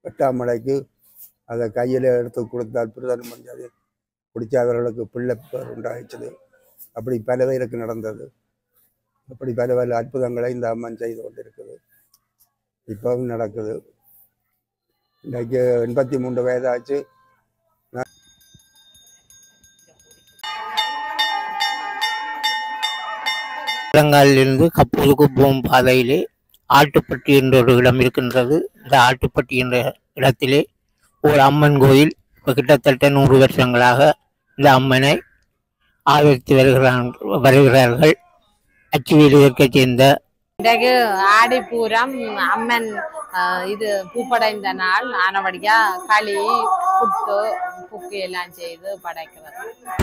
எட்டாம் மலைக்கு அதை கையில் எடுத்து கொடுத்தால் பிரதான மந்திரி பிடிச்ச அவர்களுக்கு பிள்ளை பேர் உண்டாயிடுச்சது அப்படி பல பேருக்கு நடந்தது அப்படி பல பல அற்புதங்களை இந்த அம்மன் செய்து கொண்டிருக்குது இப்பவும் நடக்குது இன்றைக்கு எண்பத்தி மூன்று வயதாச்சு இருந்து கப்பூருக்கு போகும் பாதையிலே ஆட்டுப்பட்டி என்ற ஒரு இடம் இருக்கின்றது இந்த ஆட்டுப்பட்டி என்ற இடத்திலே ஒரு அம்மன் கோயில் இப்போ கிட்டத்தட்ட நூறு வருஷங்களாக இந்த அம்மனை ஆதரித்து வருகிறான் வருகிறார்கள் அச்சுவேலி இதற்கைச் சேர்ந்த இன்றைக்கு ஆடிப்பூரம் அம்மன் ஆஹ், இது பூப்படைந்த நாள் ஆனபடியா களி புட்டு புக்கு எல்லாம் செய்து படைக்கிறது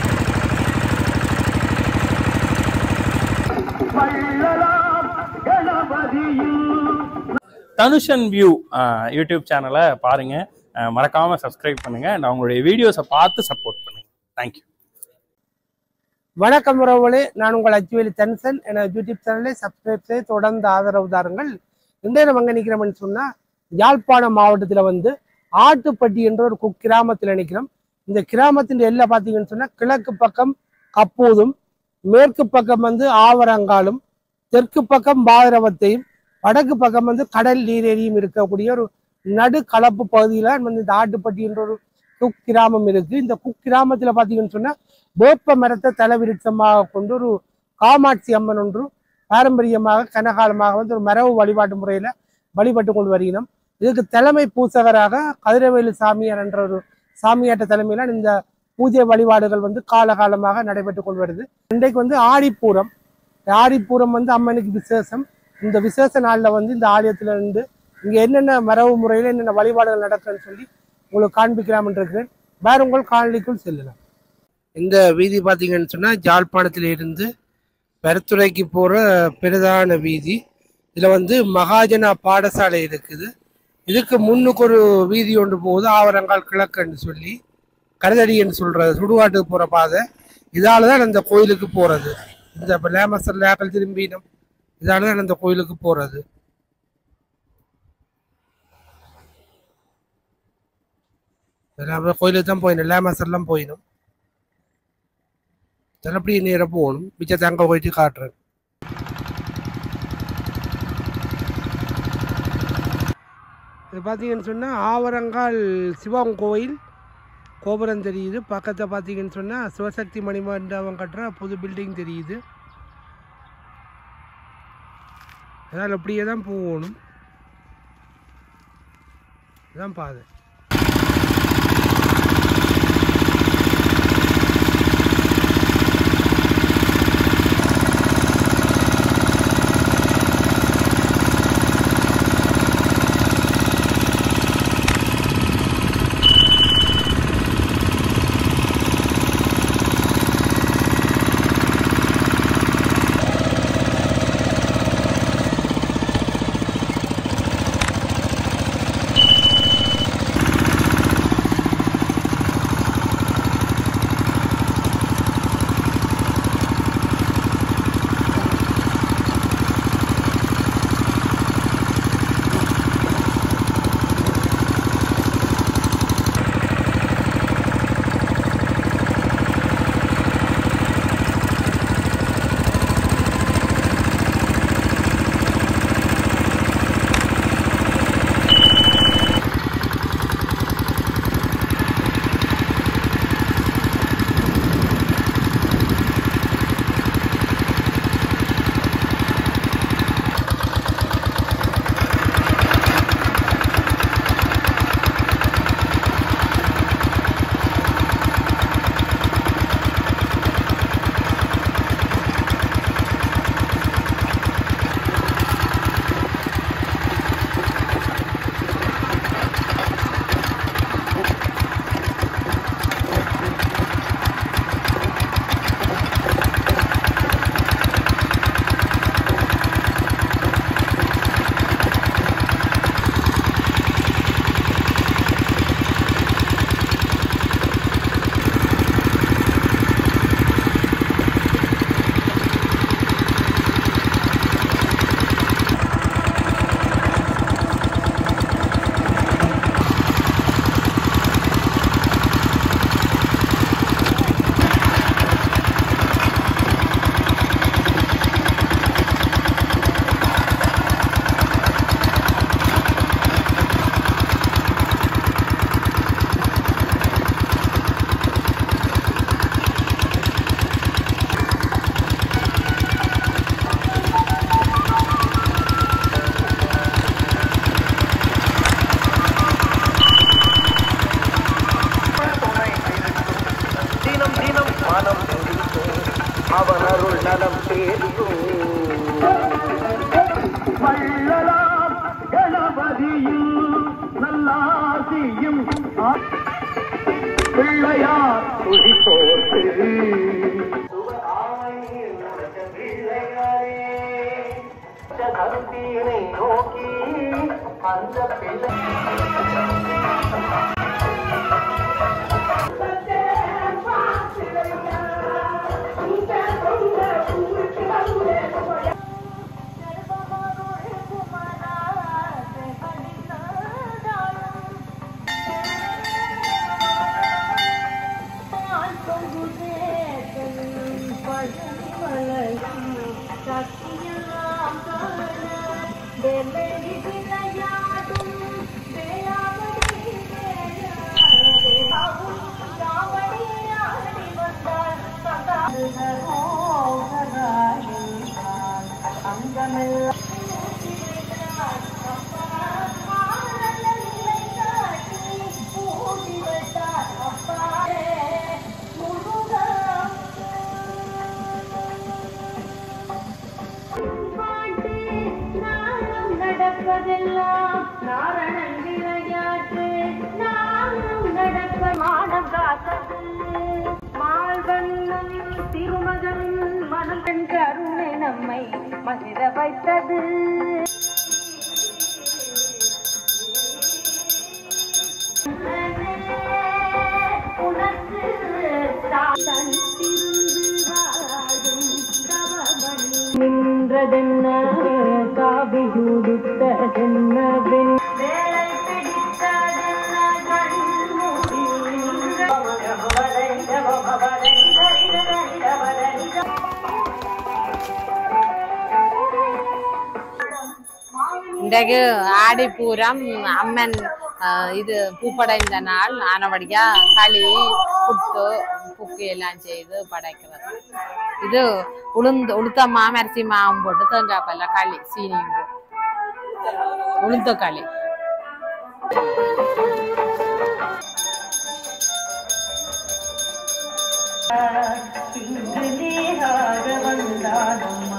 தனுஷன் வியூ யூடியூப் சேனலை பாருங்க அஹ் மறக்காம சப்ஸ்கிரைப் பண்ணுங்க and அவங்களுடைய வீடியோஸை பார்த்து சப்போர்ட் பண்ணுங்க தேங்க்யூ வணக்கம் உறவுகளே நான் உங்கள் அச்சுவேலி தன்சன் என யூடியூப் சேனலை சப்ஸ்கிரைப் செய்து தொடர்ந்து ஆதரவு தாருங்கள் இன்றைய நம்ம எங்க நிற்கிறோம்னு சொன்னா யாழ்ப்பாணம் மாவட்டத்தில் வந்து ஆட்டுப்பட்டி என்ற ஒரு கு- கிராமத்தில் நிற்கிறோம் இந்த கிராமத்தின் எல்லை பார்த்தீங்கன்னு சொன்னா கிழக்கு பக்கம் கப்பூதும் மேற்கு பக்கம் வந்து ஆவரங்காலும் தெற்கு பக்கம் பாதிரவத்தையும் வடக்கு பக்கம் வந்து கடல் நீரேரியும் இருக்கக்கூடிய ஒரு நடு கலப்பு பகுதியில வந்து இந்த ஆட்டுப்பட்டி என்ற ஒரு குக்கிராமம் இருக்கு இந்த குக்கிராமத்துல பாத்தீங்கன்னு சொன்னா வேப்ப மரத்தை தலைவிருட்சமாக கொண்டு ஒரு காமாட்சி அம்மன் ஒன்று பாரம்பரியமாக கனகாலமாக வந்து ஒரு மரபு வழிபாட்டு முறையில வழிபட்டு கொண்டு வருகிறோம் இதுக்கு தலைமை பூசகராக கதிரவேலு சாமியார் என்ற ஒரு சாமியாட்ட தலைமையில இந்த பூஜை வழிபாடுகள் வந்து காலகாலமாக நடைபெற்று கொண்டு வருது இன்றைக்கு வந்து ஆடிப்பூரம் இந்த ஆடிப்பூரம் வந்து அம்மனுக்கு விசேஷம் இந்த விசேஷ நாள்ல வந்து இந்த ஆலயத்துல இருந்து இங்க என்னென்ன மரபு முறையில என்னென்ன வழிபாடுகள் நடக்குதுன்னு சொல்லி உங்களுக்கு காண்பிக்கலாம்னு இருக்கிறேன் வேற உங்கள் காணொலிக்குள் செல்லலாம் இந்த வீதி பார்த்தீங்கன்னு சொன்னால் ஜாழ்ப்பாணத்தில் இருந்து பெருத்துறைக்கு போகிற பிரதான வீதி இதில் வந்து மகாஜனா பாடசாலை இருக்குது இதுக்கு முன்னுக்கு ஒரு வீதி ஒன்று போகுது ஆவரங்கால் கிழக்குன்னு சொல்லி கருதடின்னு சொல்கிறது சுடுகாட்டுக்கு போகிற பாதை இதால தான் அந்த கோயிலுக்கு போகிறது இந்த இப்போ லேமசர் லேக்கல் திரும்பினோம் இதால தான் அந்த கோயிலுக்கு போகிறது கோயிலுக்கு தான் போயிடும் லேமசர்லாம் போயிடும் சிலப்படி நேராக போகணும் மிச்சத்தை அங்கே போயிட்டு காட்டுறேன் இது பார்த்தீங்கன்னு சொன்னால் ஆவரங்கால் சிவன் கோயில் கோபுரம் தெரியுது பக்கத்தில் பார்த்தீங்கன்னு சொன்னால் சிவசக்தி மணிமண்டபம் கட்டுற புது பில்டிங் தெரியுது அதனால் அப்படியே தான் போகணும் இதான் பாதை பிள்ளையார் துதி போட்டு கருத்தீனை நோக்கி அந்த பிள்ளை நடப்பதெல்லாம் நாரணன் விளையாட்டு நானும் நடப்ப மானம் காத்தது மால்வண்ணன் திருமகன் மனம் கண் கருணை நம்மை மகிழ வைத்தது உனக்கு தனித்திருந்து வாழும் தவமணி நின்றதென்ன காவியுடுத்ததென்ன வெண் வேலை பிடித்ததென்ன கண்மூடி இன்றைக்கு ஆடிப்பூரம் அம்மன் ஆஹ், இது பூப்படைந்த நாள் ஆனபடியா களி புட்டு புக்கு எல்லாம் செய்து படைக்கிறது இது உளுந்து உளுத்த மாவு அரிசி மாவும் போட்டு தேங்காய் பல்ல களி சீனியும் போட்டு உளுந்த களி இங்கு நீராட வந்தானம்மா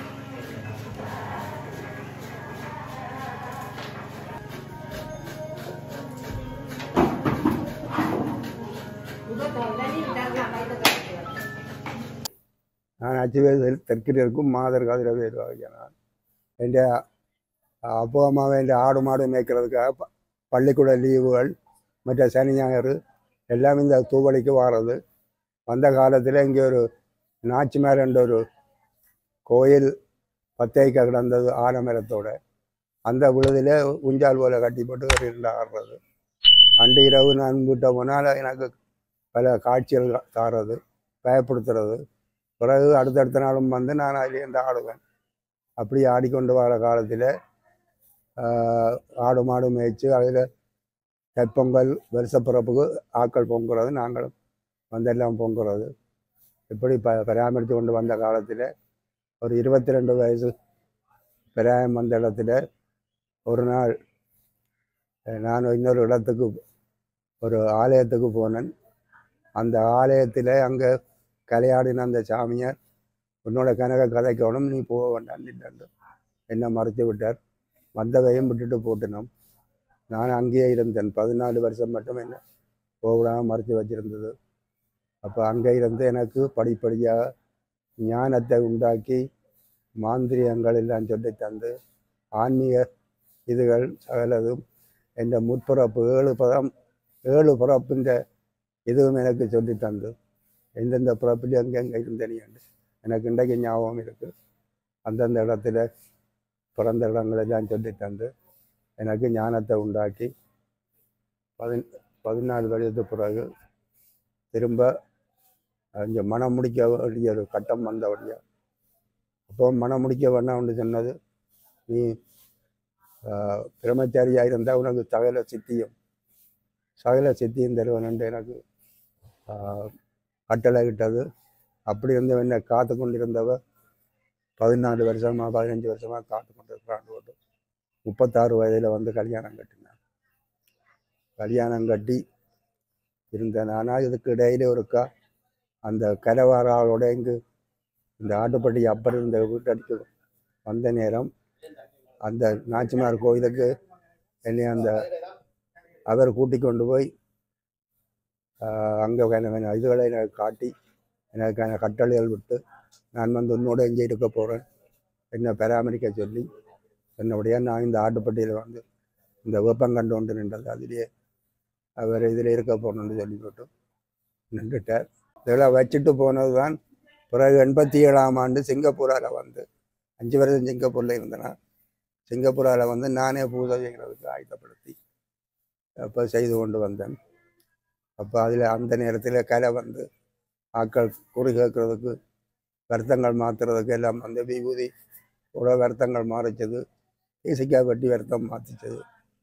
நான் അച്ചുവേദ തെക്കിരിക്കും മാതർ കതിരവേരുവാണ് എൻ്റെ அப்பா அம்மாவை എൻ്റെ ஆடு மாடு மேய்க்கிறதுக்காக ப- பள்ளிக்கூட லீவுகள் மற்ற சனி ஞாயிறு எல்லாம் இந்த தூவலிக்கு வாரது வந்த காலத்தில் இங்கே ஒரு நாச்சிமாரன்ற ஒரு கோயில் பத்தேக்க கிடந்தது ஆலமரத்தோட அந்த விழுதில் ஊஞ்சால் போல கட்டி போட்டு ஒரு இரண்டு ஆடுறது அன்று இரவு நான் வீட்டை போனால் எனக்கு பல காட்சிகள் தாரது பயப்படுத்துறது பிறகு அடுத்தடுத்த நாளும் வந்து நான் அதிலேருந்து ஆடுவேன் அப்படி ஆடிக்கொண்டு வர காலத்தில் ஆடு மாடு மேய்ச்சி அதில் தைப்பொங்கல் வருஷப்பிறப்புக்கு ஆக்கள் பொங்குறது நாங்களும் வந்தெல்லாம் பொங்குறது இப்படி ப பராமரித்து கொண்டு வந்த காலத்தில் ஒரு இருபத்தி ரெண்டு வயசு பிராயம் வந்த இடத்துல ஒரு நாள் அஹ், நான் இன்னொரு இடத்துக்கு ஒரு ஆலயத்துக்கு போனேன் அந்த ஆலயத்தில் அங்கே கலையாடின அந்த சாமியார் உன்னோட கனக கதைக்கணும் நீ போக வேண்டாம் என்னை மறைத்து விட்டார் வந்தவையும் விட்டுட்டு போட்டினோம் நான் அங்கேயே இருந்தேன் பதினாலு வருஷம் மட்டும் என்ன போவிடாமல் மறைத்து வச்சிருந்தது அப்போ அங்கே இருந்து எனக்கு படிப்படியாக ஞானத்தை உண்டாக்கி மாந்திரியங்கள் எல்லாம் சொல்லி தந்து ஆன்மீக இதுகள் சகலதும் என்ற முற்பிறப்பு ஏழு பதம் ஏழு பிறப்புன்ற இதுவும் எனக்கு சொல்லி தந்து எந்தெந்த பிறப்பில் எங்கெங்கே இருந்தேன்னு எனக்கு இன்றைக்கு ஞாபகம் இருக்குது அந்தந்த இடத்துல பிறந்த இடங்களெல்லாம் சொல்லி தந்து எனக்கு ஞானத்தை உண்டாக்கி பதின் பதினாலு வருடத்து பிறகு திரும்ப இங்கே மனம் முடிக்க வேண்டிய ஒரு கட்டம் வந்தபடியா அப்போ மனம் முடிக்க வேண்டாம்னு சொன்னது நீ ஆஹ், பிரம்மச்சாரியாக இருந்தால் உனக்கு சகல சித்தியும் சகல சித்தியும் தருவன் எனக்கு ஆஹ், கட்டளை இட்டது அப்படி இருந்து என்னை காத்து கொண்டிருந்தவ பதினாலு வருஷமா பதினஞ்சு வருஷமா காத்து கொண்டிருக்கிறான் போட்டு முப்பத்தாறு வயதில் வந்து கல்யாணம் கட்டினான் கல்யாணம் கட்டி இருந்தேன் ஆனால் இதுக்கு இடையில ஒருக்கா அந்த கலவாராளோட இங்கு இந்த ஆட்டுப்பட்டி அப்புறம் இருந்த வீட்டடிக்கு வந்த நேரம் அந்த நாச்சிமார் கோயிலுக்கு என்னை அந்த அவர் கூட்டி கொண்டு போய் அங்கே இதுகளை எனக்கு காட்டி எனக்கான கட்டளைகள் விட்டு நான் வந்து உன்னோட எங்கே இருக்க போகிறேன் என்னை பராமரிக்க சொல்லி என்னுடைய நான் இந்த ஆட்டுப்பட்டியில் வந்து இந்த வெப்பம் கண்டு கொண்டு நின்றது அதிலேயே அவர் இதில் இருக்க போகணுன்னு சொல்லி போட்டு நின்றுட்டார் இதெல்லாம் வச்சுட்டு போனது தான் பிறகு எண்பத்தி ஏழாம் ஆண்டு சிங்கப்பூரால் வந்து அஞ்சு வருஷம் சிங்கப்பூரில் இருந்தேன் சிங்கப்பூரால் வந்து நானே பூஜை செய்கிறதுக்கு ஆயத்தப்படுத்தி அப்போ செய்து கொண்டு வந்தேன் அப்போ அதில் அந்த நேரத்தில் கலை வந்து ஆட்கள் குறி கேட்கறதுக்கு வருத்தங்கள் மாற்றுறதுக்கு எல்லாம் வந்து விபூதி கூட வருத்தங்கள் மாறிச்சது ஈசிக்கா வெட்டி வருத்தம் மாற்றிச்சது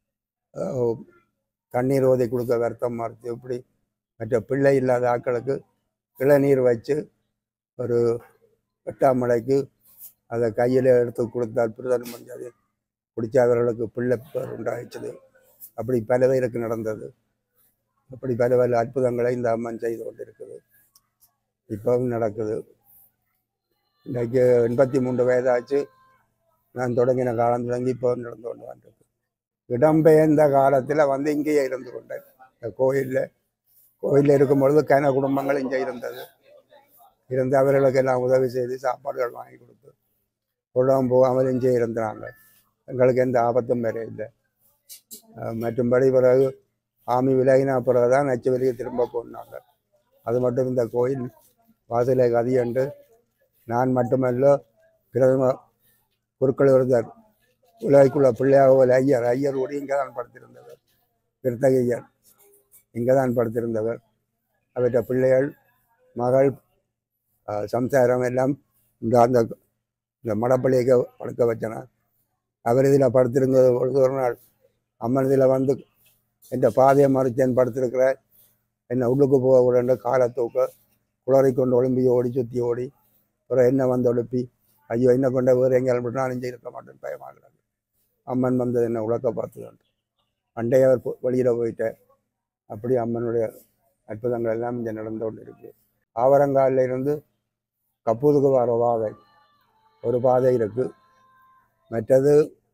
தண்ணீர் ஓதி கொடுக்க வருத்தம் மாறிச்சு இப்படி மற்ற பிள்ளை இல்லாத ஆட்களுக்கு இளநீர் வச்சு ஒரு எட்டாம் மலைக்கு அதை கையில் எடுத்து கொடுத்தால் பிரதான பஞ்சாதி குடித்தவர்களுக்கு பிள்ளை பேர் உண்டாயிச்சது அப்படி பல பேருக்கு நடந்தது அப்படி பல பல அற்புதங்களை இந்த அம்மன் செய்து கொண்டிருக்குது இப்பவும் நடக்குது இன்றைக்கு எண்பத்தி மூன்று வயதாச்சு நான் தொடங்கின காலம் தொடங்கி இப்போ நடந்து கொண்டு வந்திருக்கு இடம்பெயர்ந்த காலத்தில் வந்து இங்கேயே இருந்து கொண்டேன் இந்த கோயிலில் கோயிலில் இருக்கும் பொழுது கன குடும்பங்கள் இங்கே இருந்தது இருந்து அவர்களுக்கு எல்லாம் உதவி செய்து சாப்பாடுகள் வாங்கி கொடுத்து உடம்பு போகாமல் இங்கே இருந்தாங்க எங்களுக்கு எந்த ஆபத்தும் வேற இல்லை அஹ் மற்றும்படி பிறகு ஆமி விலகினா பிறகு தான் நச்சு வெளியே திரும்ப போனாங்க அது மட்டும் இந்த கோயில் வாசலை கதியண்டு நான் மட்டுமல்ல பிரதம குருக்கள் ஒருத்தர் உலகைக்குள்ள பிள்ளையாக ஒரு ஐயர் ஐயர் கூட இங்கே தான் படுத்திருந்தவர் கிருத்தகையர் இங்கே தான் படுத்திருந்தவர் அவற்ற பிள்ளைகள் மகள் அஹ், சம்சாரம் எல்லாம் இந்த அந்த இந்த மடப்பள்ளியை படுக்க வச்சனர் அவர் இதில் படுத்திருந்தது பொழுது ஒரு நாள் அம்மன் இதில் வந்து என்ற பாதையை மறைச்சேன் படுத்திருக்கிற என்னை உள்ளுக்கு போக விட காலை தூக்க குளறி கொண்டு ஒளிம்பி ஓடி சுற்றி ஓடி அப்புறம் என்ன வந்து ஒழுப்பி ஐயோ என்ன கொண்ட வேறு எங்கே மட்டும் நான் இங்கே இருக்க மாட்டேன் பயமாகிறது அம்மன் வந்து என்னை உழக்க பார்த்துதான் அண்டைய அவர் வெளியில் போயிட்டேன் அப்படி அம்மனுடைய அற்புதங்கள் எல்லாம் இங்கே நடந்து கொண்டு இருக்கு ஆவரங்காலில் இருந்து கப்பூதுக்கு வர பாதை ஒரு பாதை இருக்கு மற்றது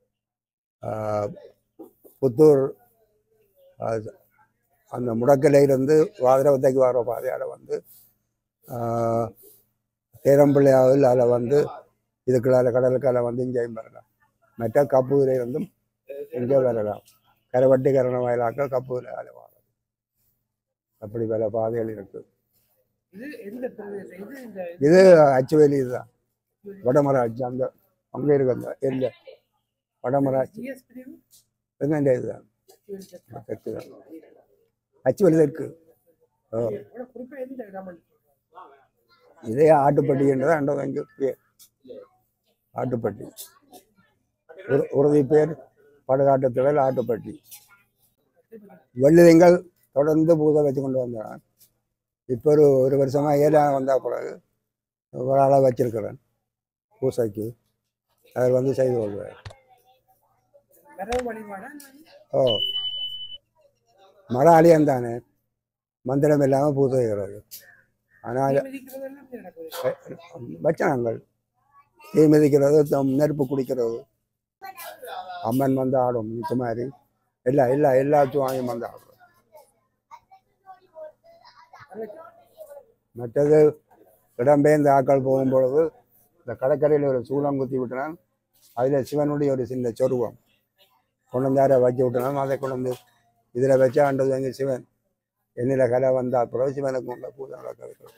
ஆஹ், புத்தூர் ஆஹ், அந்த முடக்கலையிலிருந்து இருந்து வாதிரவத்தைக்கு வர பாதையால் வந்து ஆஹ், தேரம்பிள்ளையாவில் அதில் வந்து இதுக்குள்ளால கடலுக்கால வந்து இங்கேயும் வரலாம் மற்ற கப்பூரில் இருந்தும் இங்கே வரலாம் கரவட்டி கரண வயலாக்க கப்பூரில் அதில் வரலாம் அப்படி பல பாதைகள் இருக்கு இது எந்த பிரதேசம் இது இந்த இது அச்சுவேலி இதுதான் வடமராட்சி அந்த அங்கே இருக்கு அந்த ஏரியா வடமராட்சி ஜிஎஸ் பிரிவு எங்கே இதுதான் தெற்கு தான் அச்சுவேலி தான் இருக்கு ஓ உங்களோட குறிப்பா எந்த இடம் இதே ஆட்டுப்பட்டின்றது அண்ட இங்கே பேர் ஆட்டுப்பட்டி உரு- உறுதி பேர் படுகாட்டுத்துறையில் ஆட்டுப்பட்டி வெள்ளிதிங்கள் தொடர்ந்து பூஜை வச்சு கொண்டு வந்தேன் இப்போ ஒரு ஒரு வருஷமா ஏழாம் வந்த பிறகு ஒரு ஆளை வச்சிருக்கிறேன் பூசைக்கு அவர் வந்து செய்து கொள்வார் வரவு வழிபாடா ஓ மழை அழியம் தானே மந்திரம் இல்லாமல் பூஜை செய்கிறது ஆனால் மிதிக்கிறதெல்லாம் இங்க நடக்குது வச்சனங்கள் தீ மிதிக்கிறது தம் நெருப்பு குடிக்கிறது அம்மன் வந்து ஆடும் இந்த மாதிரி எல்லா எல்லா எல்லா சுவாமியும் வந்து ஆடும் மற்றது இடம்பெயர்ந்த ஆட்கள் போகும் பொழுது இந்த கடற்கரையில் ஒரு சூளம் குத்தி விட்டனால் அதில் சிவனுடைய ஒரு சின்ன சொருவம் கொண்டு வந்து யாரை வச்சு விட்டனாலும் அதை கொண்டு வந்து இதில் வச்சா ஆண்டது எங்கள் சிவன் எண்ணில் கலை வந்தால் பிறகு சிவனுக்கு உள்ள பூஜை நடக்க வைக்கிறது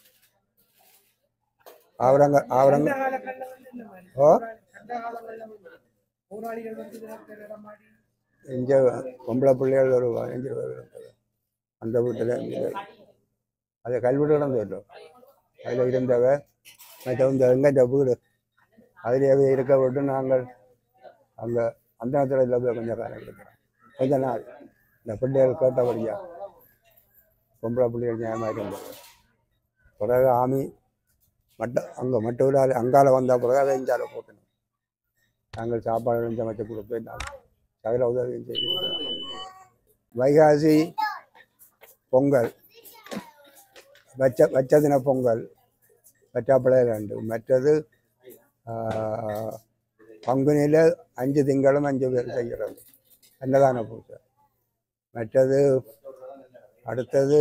ஆவரங்க ஆவரங்க அந்த காலங்கள்ல வந்து இந்த மாதிரி ஓ அந்த காலங்கள்ல வந்து போராளிகள் வந்து இதற்கு இடம் மாறி இங்கே பொம்பளை பிள்ளைகள் ஒரு பதினஞ்சு பேர் இருந்தது அந்த வீட்டில் அது கல்வீடு கிடந்தല്ലോ அதில் இருந்தவ மற்ற இந்த எங்கள்கிட்ட வீடு அதிலேயே இருக்க விட்டு நாங்கள் அங்கே அந்த நேரத்தில் இல்லை போய் கொஞ்சம் காலம் இருக்கிறோம் கொஞ்ச நாள் இந்த பிள்ளைகள் கேட்டபடியா பொம்பளை பிள்ளைகள் நியாயமாக இருந்தது பிறகு ஆமி மட்ட அங்கே மட்ட விடாது அங்கால வந்த பிறகு அதை இஞ்சால போட்டணும் நாங்கள் சாப்பாடு சமைச்சு கொடுத்து நாங்கள் சகல உதவியும் செய்து கொடுக்கிறோம். வைகாசி பொங்கல் வச்ச வச்ச தின பொங்கல் வெற்றாப்பிள்ளை ரெண்டு மற்றது ஆஹ், பங்குனியில் அஞ்சு திங்களும் அஞ்சு பேர் செய்கிறது அன்னதான பூஜை மற்றது அடுத்தது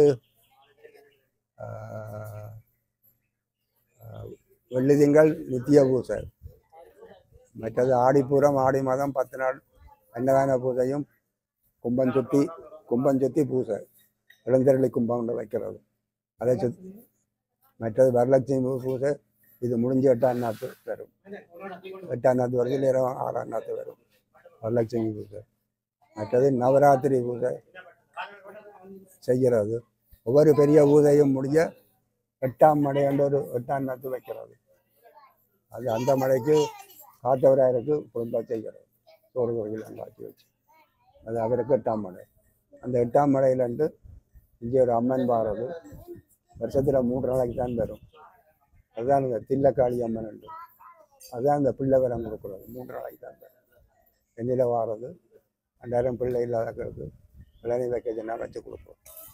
ஆஹ், ஆஹ், வெள்ளி திங்கள் நித்திய பூசை மற்றது ஆடிப்பூரம் ஆடி மாதம் பத்து நாள் அன்னதான பூஜையும் கும்பம் சுற்றி கும்பம் சுற்றி பூசை இளந்தரளி கும்பம் வைக்கிறது அதை சுற்றி மற்றது வரலட்சுமி பூசை இது முடிஞ்ச எட்டாம் நாத்து வரும் எட்டாம் நாத்து வரைக்கும் இல்லை ஆறாம் நாத்து வரும் வரலட்சுமி பூஜை மற்றது நவராத்திரி பூஜை செய்கிறது ஒவ்வொரு பெரிய பூஜையும் முடிஞ்ச எட்டாம் மடை என்ற ஒரு எட்டாம் நாத்து வைக்கிறது அது அந்த மடைக்கு காத்தவராயருக்கு குடும்பம் செய்கிறது சோறு கோயில் காட்சி வச்சு அது அவருக்கு எட்டாம் மடை அந்த எட்டாம் மடையிலேருந்து இங்கே ஒரு அம்மன் பாடுறது வருஷத்தில் மூன்று நாளைக்கு தான் வரும் அதுதான் இந்த தில்லக்காளி அம்மன் உண்டு அதுதான் இந்த பிள்ளை வரம் கொடுக்குறது மூன்று நாளைக்கு தான் வரும் வெண்ணில வாரது ரெண்டாயிரம் பிள்ளை இல்லாதவர்களுக்கு இளநீ வைக்க சொன்னா வச்சு கொடுப்போம்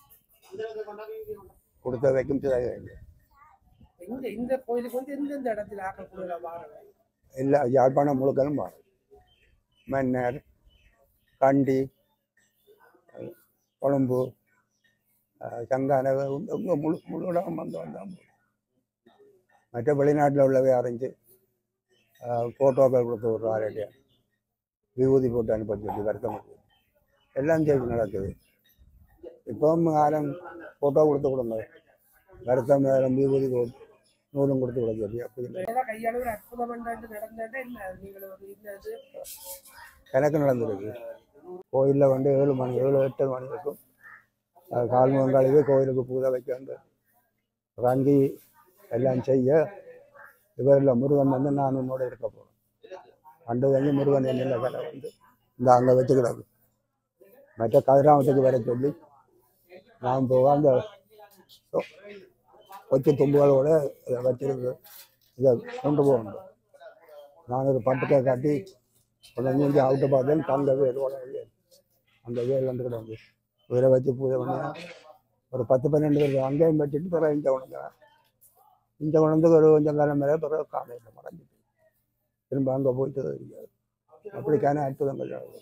கொடுத்த வைக்கும் தேவையில்லை இந்த இந்த கோயிலுக்கு வந்து எந்தெந்த இடத்துல ஆக்கக்கூடிய வாரம் எல்லா யாழ்ப்பாணம் முழுக்கலும் மாறும் மன்னர் கண்டி அஹ், கொழும்பு அஹ், சங்கான உங்க முழு முழு இடம் வந்து வந்தால் மற்ற வெளிநாட்டில் உள்ளவை அரைஞ்சு ஃபோட்டோக்கள் கொடுத்து விட்றாரு இல்லையா விபூதி போட்டு அனுப்ப சொல்லி வருத்தம் எல்லாம் சேர்த்து நடக்குது இப்பவும் யாரும் ஃபோட்டோ கொடுத்து கொடுங்க வருத்தம் நேரம் விபூதி போட்டு நூலும் கொடுத்து கொடுக்க சொல்லி அப்படி இல்லை ஏதாவது கையாளு ஒரு அற்புதம் பண்ணாண்டு நடந்தாண்டே இல்லை நீங்கள் ஒரு இந்த இது கணக்கு நடந்திருக்கு கோயிலில் வந்து ஏழு மணி ஏழு எட்டு மணி இருக்கும் அது கால் முகங்காலிவே கோயிலுக்கு பூஜை வைக்க வந்து ரங்கி எல்லாம் செய்ய இவரில் முருகன் வந்து நான் உன்னோட இருக்க போகிறேன் அண்டு வந்து முருகன் என்னில் வேலை வந்து இந்த அங்கே வச்சு கிடக்கு மற்ற கதிராமத்துக்கு வர சொல்லி நான் போக அந்த கொ- கொச்சு தும்புகளோட இதை வச்சிருக்கு இதை கொண்டு போகணும் நான் ஒரு பட்டுக்கை காட்டி உடனே இங்கே அவுட்டு பார்த்தேன் தங்க வேலோட வேல் அந்த வேல் வந்து கிடந்து உயிரை வச்சு பூஜை பண்ணி ஒரு பத்து பன்னெண்டு பேர் அங்கேயும் வச்சுட்டு பிறகு இங்கே கொண்டுக்கிறேன் இங்கே கொண்டு ஒரு கொஞ்சம் காலம் மேலே பிறகு காலையில் மறைஞ்சிட்டு திரும்ப அங்கே போயிட்டு இருக்காது அப்படிக்கான அற்புதங்கள் நடந்தது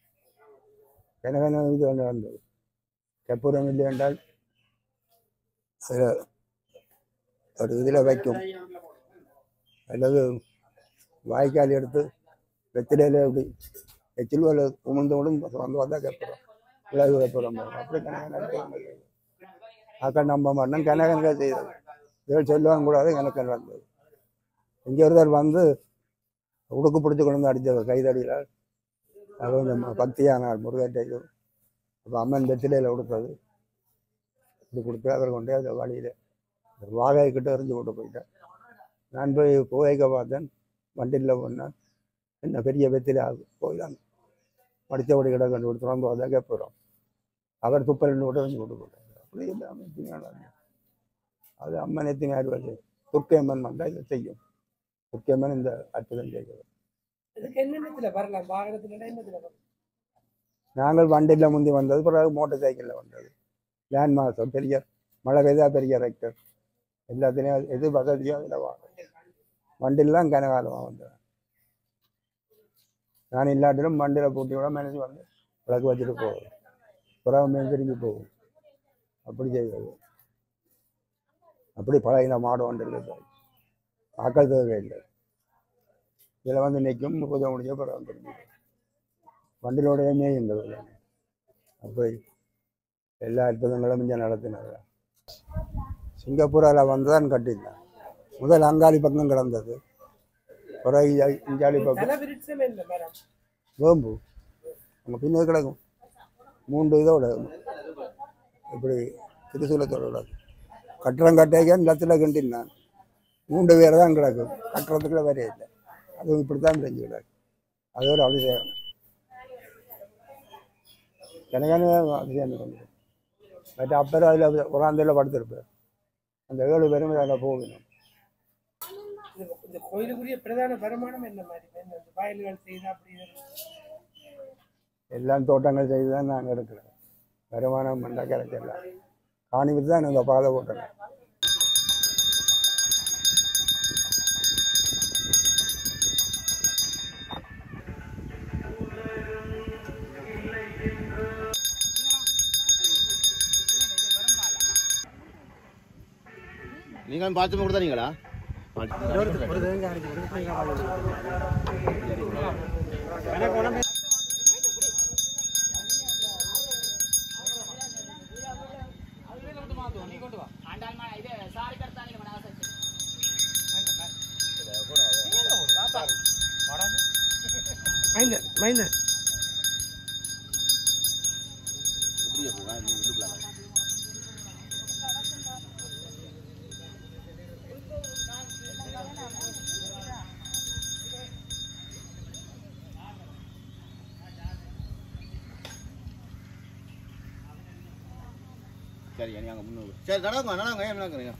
கனகன இது ஒன்று நடந்தது கற்பூரம் இல்லை என்றால் அதில் ஒரு இதில் வைக்கும் அல்லது வாய்க்கால் எடுத்து வெத்திலையில் எப்படி எச்சில் வேலை உமிழ்ந்து உமிழ்ந்து வந்து வந்தால் கற்பூரம் விலகு கற்பூரம் வரும். அப்படி கனகன அக்கா நம்ப மாட்டேன் கனகனக செய்தது இதை சொல்லவும் கூடாது எனக்கு நடந்தது இங்கே ஒருத்தர் வந்து உடுக்கு பிடிச்சி கொண்டு வந்து அடித்தவர் கைதடியில் அது கொஞ்சம் பக்தியான ஆள் முருகன் இது அப்போ அம்மன் வெத்திலையில் கொடுத்தது இப்படி கொடுத்து அவர் கொண்டு அந்த வழியில் வாகை கிட்ட எறிஞ்சு கொண்டு போயிட்டேன் நான் போய் புகைக்க பார்த்தேன் வண்டியில் போனேன் என்ன பெரிய வெத்தில போயிடாங்க படித்தபடி கிட்ட கண்டு கொடுத்து வந்து வந்தால் கேட்போம் அவர் துப்பல் ரெண்டு கூட எறிஞ்சு கொண்டு போயிட்டார் அப்படி இல்லாமல் எத்தனை நாள் அது அம்மன் எத்தனை ஆறு வருது துர்க்கை அம்மன் வந்தால் இதை செய்யும் துர்க்கை அம்மன் இந்த அற்புதம் செய்கிறது இதுக்கு என்னென்னத்துல வரலாம் வாகனத்துல என்னத்துல வரலாம் நாங்கள் வண்டியில் முந்தி வந்தது பிறகு மோட்டார் சைக்கிளில் வந்தது லேண்ட் மாதம் பெரிய மழை பெய்தா பெரிய ரெக்டர் எல்லாத்துலேயும் எது வசதியோ அதில் வாங்க வண்டிலாம் கனகாலமாக வந்தது நான் இல்லாட்டிலும் வண்டியில் பூட்டி விட மனசு வந்து விளக்கு வச்சுட்டு போகும் பிறகு மேல் திரும்பி போகும் அப்படி செய்வது அப்படி பழகின மாடு வண்டி இருக்குது ஆக்கள் தேவையில்லை இதில் வந்து நிற்கும் பூஜை முடிஞ்ச பிறகு வந்து திரும்பி போகும். வண்டியிலோடய மேயுங்கள் அப்படி எல்லா அற்புதங்களும் இங்கே நடத்தினாங்க சிங்கப்பூரால் வந்து தான் கட்டியிருந்தேன் முதல் அங்காளி பக்கம் கிடந்தது பிறகு இ- இஞ்சாலி பக்கம் தலை விருட்சம் என்ன மரம் வேம்பு அங்கே பின்னே கிடக்கும் மூன்று இதோட இப்படி திருசூலத்தோட கிடக்கும் கட்டுறம் கட்டைக்க நிலத்தில் கண்டினான் மூன்று பேர் தான் கிடக்கும் கட்டுறதுக்குள்ள வேற இல்லை அதுவும் இப்படி தான் செஞ்சு கிடக்கு அது ஒரு அபிஷேகம் எனக்கான அபிஷேகம் வந்து பட் அப்புறம் அதில் உராந்தையில் படுத்திருப்பேன் அந்த ஏழு பேரும் அதில் போகணும் இந்த- இந்த கோயிலுக்குரிய பிரதான வருமானம் என்ன மாதிரி என்ன இந்த வயல்கள் செய்து அப்படி இது? எல்லாம் தோட்டங்கள் செய்து தான் நாங்கள் எடுக்கிறோம் வருமானம் பண்ணா கிடைச்சிடலாம் காணி விட்டு தான் நாங்கள் பாதை போட்டோம் நீங்கள் பார்த்து கொடுத்தாங்களா மைந்தன் மைந்தன் சரி நீ அங்கே முன்னூறு சரி நடங்க நடங்க ஏன் நடக்குறீங்க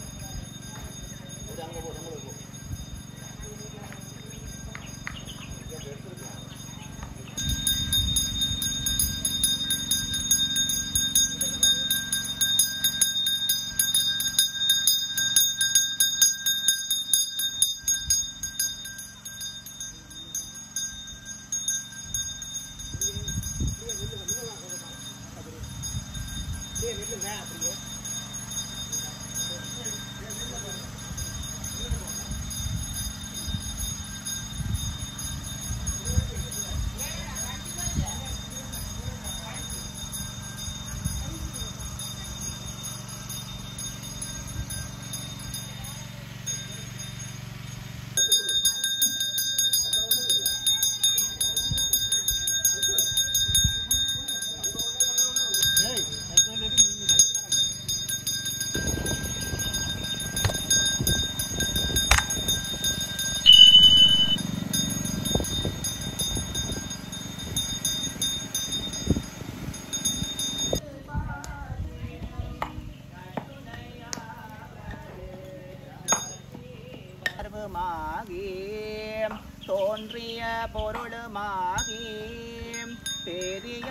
மாகி தோன்றிய பொருளுமாகி பெரிய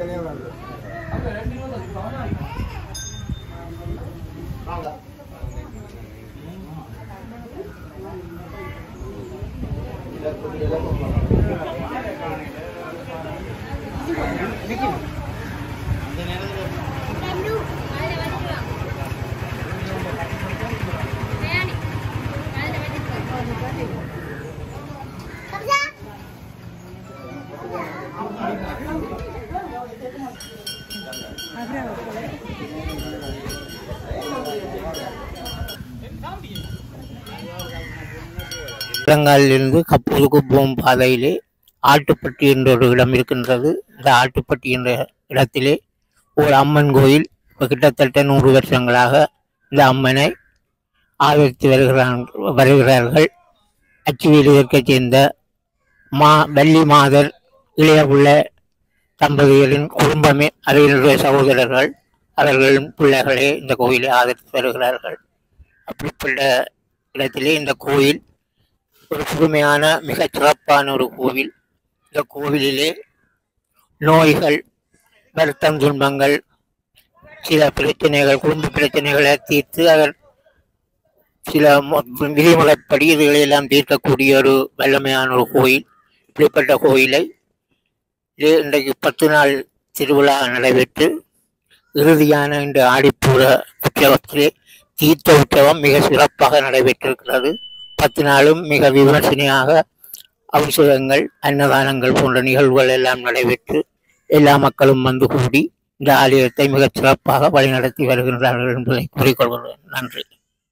இருந்து கப்பூருக்கு போகும் பாதையிலே ஆட்டுப்பட்டி என்ற ஒரு இடம் இருக்கின்றது இந்த ஆட்டுப்பட்டி என்ற இடத்திலே ஒரு அம்மன் கோயில் இப்போ கிட்டத்தட்ட நூறு வருஷங்களாக இந்த அம்மனை ஆதரித்து வருகிறான் வருகிறார்கள் அச்சுவேலியற்கைச் சேர்ந்த மா வள்ளி மாதர் இளைய உள்ள தம்பதிகளின் குடும்பமே அவர்களுடைய சகோதரர்கள் அவர்களின் பிள்ளைகளே இந்த கோயிலை ஆதரித்து வருகிறார்கள் அப்படிப்பட்ட இடத்திலே இந்த கோயில் ஒரு புதுமையான மிகச் சிறப்பான ஒரு கோவில் இந்த கோவிலிலே நோய்கள் வருத்தம் துன்பங்கள் சில பிரச்சனைகள் குடும்ப பிரச்சனைகளை தீர்த்து அதன் சில மு- விதிமுறைப்படி இதுகளை எல்லாம் தீர்க்கக்கூடிய ஒரு வல்லமையான ஒரு கோயில் இப்படிப்பட்ட கோயிலை இது இன்றைக்கு பத்து நாள் திருவிழா நடைபெற்று இறுதியான இந்த ஆடிப்பூர உற்சவத்திலே தீர்த்த உற்சவம் மிக சிறப்பாக நடைபெற்றிருக்கிறது பத்து நாளும் மிக விமர்சனையாக அபிஷேகங்கள் அன்னதானங்கள் போன்ற நிகழ்வுகள் எல்லாம் நடைபெற்று எல்லா மக்களும் வந்து கூடி இந்த ஆலயத்தை மிகச் சிறப்பாக வழிநடத்தி வருகின்றார்கள் என்பதை கூறிக்கொள்கிறேன் நன்றி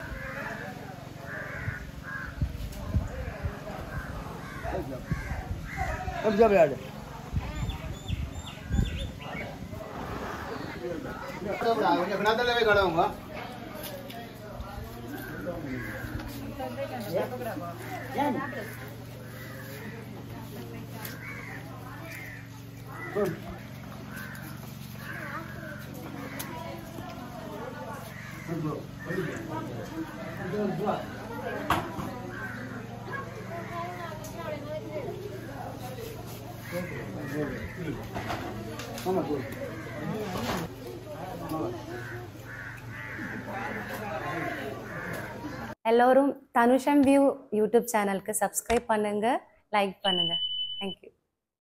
கொஞ்சம் பின்னாடி போய் கடவுங்க எல்லோரும் தனுஷம் வியூ யூடியூப் சேனலுக்கு சப்ஸ்கிரைப் பண்ணுங்க லைக் பண்ணுங்க தேங்க்யூ